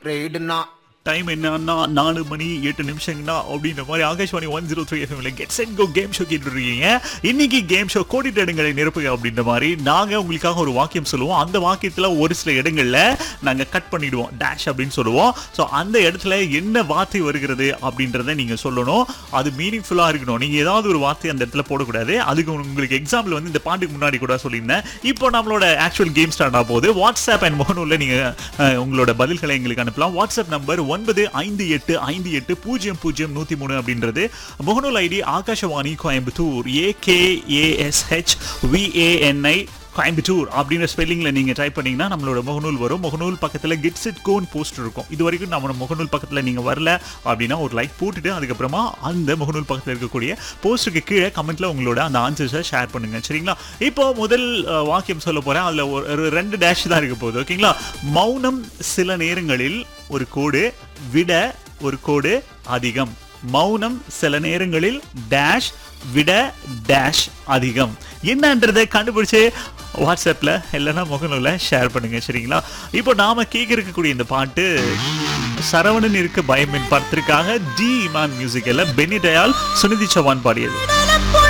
ரெய்டுனா time என்னன்னா நாலு மணி எட்டு நிமிஷங்கண்ணா அப்படின்ற மாதிரி ஆகாஷ்வாணி ஒன் ஜீரோ த்ரீ எஃப்எம்ல get set go game show கேட்டு இருக்கீங்க இன்னைக்கு கேம் ஷோ கோடிட்ட இடங்களை நிரப்புக அப்படின்ற மாதிரி நாங்க உங்களுக்காக ஒரு வாக்கியம் சொல்லுவோம் அந்த வாக்கியத்துல ஒரு சில இடங்கள்ல நாங்க கட் பண்ணிடுவோம் டேஷ் அப்படின்னு சொல்லுவோம் ஸோ அந்த இடத்துல என்ன வார்த்தை வருகிறது அப்படின்றத நீங்க சொல்லணும் அது மீனிங்ஃபுல்லா இருக்கணும் நீங்க ஏதாவது ஒரு வார்த்தை அந்த இடத்துல போடக்கூடாது அதுக்கு உங்களுக்கு எக்ஸாம்பிள் வந்து இந்த பாட்டுக்கு முன்னாடி கூட சொல்லியிருந்தேன் இப்போ நம்மளோட ஆக்சுவல் கேம் ஸ்டார்ட் ஆக போகுது வாட்ஸ்அப் அண்ட் முகநூல்ல நீங்க அஹ், உங்களோட பதில்களை எங்களுக்கு அனுப்பலாம் வாட்ஸ்அப் நம்பர் ஒன்பது ஐந்து எட்டு ஐந்து எட்டு பூஜ்ஜியம் பூஜ்ஜியம் நூத்தி மூணு அப்படின்றது முகநூல் ID Akashvani Coimbatore A K A S H V A N I Coimbatore அப்படின்ற ஸ்பெல்லிங்ல நீங்க டைப் பண்ணீங்கன்னா நம்மளோட முகநூல் வரும் முகநூல் பக்கத்துல கெட்ஸ் இட் கோன் போஸ்ட் இருக்கும் இது வரைக்கும் நம்ம முகநூல் பக்கத்துல நீங்க வரல அப்படின்னா ஒரு லைக் போட்டுட்டு அதுக்கப்புறமா அந்த முகநூல் பக்கத்துல இருக்கக்கூடிய போஸ்ட்டுக்கு கீழே கமெண்ட்ல உங்களோட அந்த ஆன்சர்ஸை ஷேர் பண்ணுங்க சரிங்களா இப்போ முதல் அஹ், வாக்கியம் சொல்ல போறேன் அதுல ஒரு ஒரு ரெண்டு டேஷ் தான் இருக்க போகுது ஓகேங்களா மௌனம் சில நேரங்களில் ஒரு கோடு விட ஒரு கோடு அதிகம் மௌனம் சில நேரங்களில் டேஷ் விட டேஷ் அதிகம் என்னன்றதை கண்டுபிடிச்சு வாட்ஸ்அப்ல இல்லைன்னா முகநூல ஷேர் பண்ணுங்க சரிங்களா இப்போ நாம கேட்க இருக்கக்கூடிய இந்த பாட்டு சரவணன் இருக்க பயமின் படத்திற்காக டி இமான் மியூசிக்கில் பெனி டயால் சுனிதி சவான் பாடியது